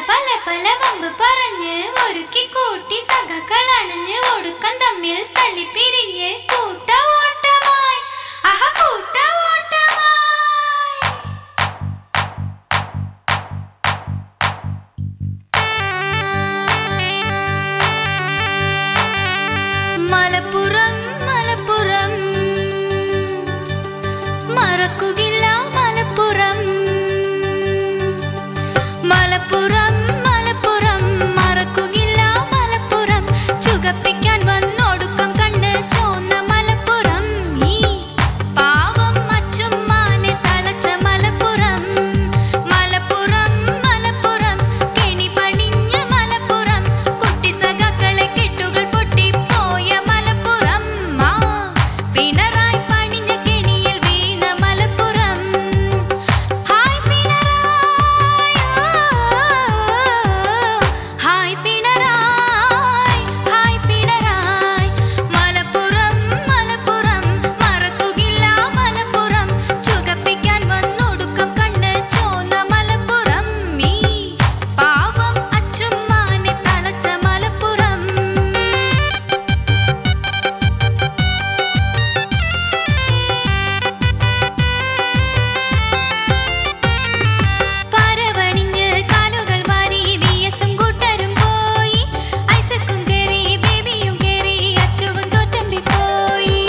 പല പല വമ്പ് പറഞ്ഞ് ഒരുക്കി കൂട്ടി സഖക്കളണഞ്ഞ് ഒടുക്കം തമ്മിൽ തല്ലി പിരിഞ്ഞ് കൂട്ട ഓട്ടമായി അഹ കൂട്ട ഓട്ടമായി മലപ്പുറം മലപ്പുറം മറക്കുകില്ല മലപ്പുറം മലപ്പുറം മലപ്പുറം മറക്കുകില്ല മലപ്പുറം ചുകപ്പിക്കാൻ വന്നൊടുക്കം കണ്ണ് ചോന്ന മലപ്പുറം ഈ പാവം അച്ചുമ്മാനെ തളച്ച മലപ്പുറം മലപ്പുറം മലപ്പുറം കെണി പണിഞ്ഞ മലപ്പുറം കുട്ടി സഖാക്കളെ കെട്ടുകൾ പൊട്ടിപ്പോയ മലപ്പുറം ആ പിണറായി പണിഞ്ഞ കെണിയിൽ വീണ Malappuram hi Pinarayi hi Pinarayi hi Pinarayi Malappuram Malappuram മറക്കുകില്ല മലപ്പുറം ചുകപ്പിക്കാൻ വന്നൊടുക്കം കണ്ണ് ചോന്ന മലപ്പുറം ഈ പാവം അച്ചുമ്മാനെ തളച്ച മലപ്പുറം പരവണിഞ്ഞ് കാലുകൾ വാരി വിയസും കൂട്ടരും പോയി ഐസക്കും കേറി ബേബിയും കേറി അച്ചുവും തോറ്റമ്പി പോയി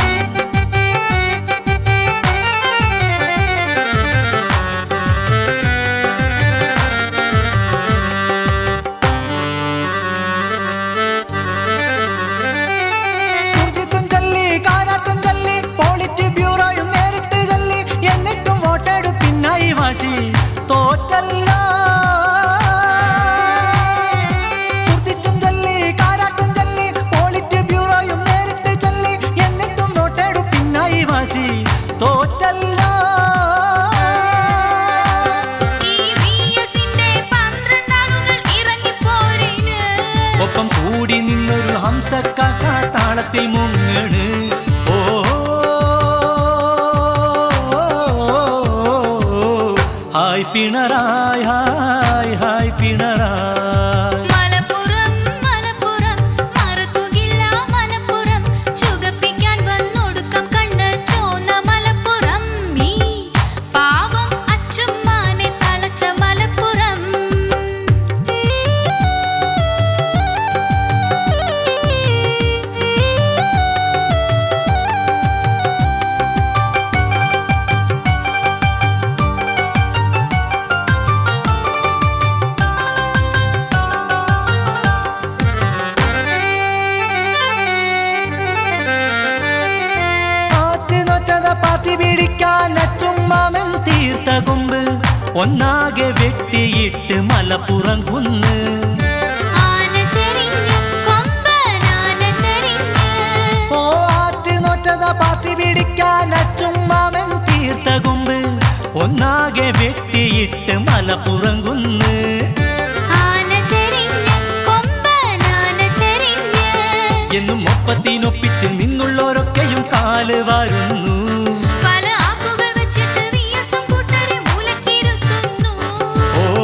സുർജിത്തും ചൊല്ലി കാരാട്ടും ചൊല്ലി പോളിറ്റ് ബ്യൂറോയും നേരിട്ട് ചൊല്ലി എന്നിട്ടും വോട്ടെടുപ്പിനായി വാശി തോറ്റല്ല സുർജിത്തും ചൊല്ലി കാരാട്ടും ചൊല്ലി പോളിറ്റ് ബ്യൂറോയും നേരിട്ട് ചൊല്ലി എന്നിട്ടും വോട്ടെടുപ്പിനായി വാശി തോറ്റല്ല ഈ വിഎസിന്റെ പന്ത്രണ്ടാളുകൾ ഇറങ്ങിപ്പോരിന് ഒപ്പം കൂടി നിന്നൊരു ഹംസക്കാക്ക താളത്തിൽ മുങ്ങണ് ഓ hi Pinarayi hi hi Pinarayi Malappuram Malappuram മറക്കുകില്ല മലപ്പുറം ചുകപ്പിക്കാൻ വന്നൊടുക്കം കണ്ണ് ചോന്ന മലപ്പുറം ഈ പാവം അച്ചുമ്മാനെ തളച്ച മലപ്പുറം ആറ്റുനൊറ്റത പാത്തി പിടിക്കാൻ അച്ചുമ്മാമൻ തീർത്ത കൊമ്പ് ഒന്നാകെ വെട്ടിയിട്ട് മലപ്പുറം കുന്ന് ആന ചെരിഞ്ഞ് കൊമ്പനാന ചെരിഞ്ഞ് ഓ ആറ്റുനൊറ്റത പാത്തി പിടിക്കാൻ അച്ചുമ്മാമൻ തീർത്ത കൊമ്പ് ഒന്നാകെ വെട്ടിയിട്ട് മലപ്പുറം കുന്ന് ആന ചെരിഞ്ഞ് കൊമ്പനാന ചെരിഞ്ഞ് എന്നും ഒപ്പത്തിനൊപ്പിച്ച് നിന്നുള്ളവരൊക്കെയും കാല് വാരുന്നു പല ആപ്പുകൾ വെച്ചിട്ട് വിയസും കൂട്ടരെ മൂലക്കിരുത്തുന്നു ഓ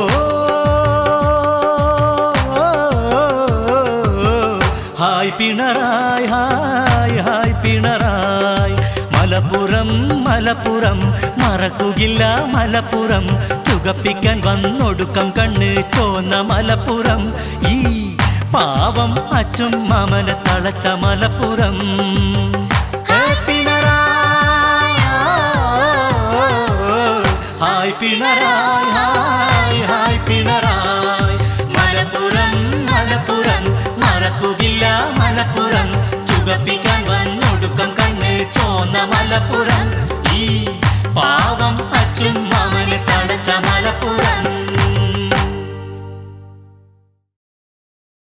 hi Pinarayi hi hi Pinarayi Malappuram Malappuram മറക്കുകില്ല മലപ്പുറം തുകപ്പിക്കാൻ വന്നൊടുക്കം കണ്ണ് ചോന്ന മലപ്പുറം ഈ പാവം അച്ചും മാമനെ തളച്ച Malappuram hi Pinarayi hi Pinarayi hi hi Pinarayi Malappuram Malappuram മറക്കുകില്ല മലപ്പുറം ചുകപ്പിക്കാൻ വന്നൊടുക്കം കണ്ണ് ചോന്ന മലപ്പുറം ഈ പാവം അച്ചും മാമനെ തടച്ച മലപ്പുറം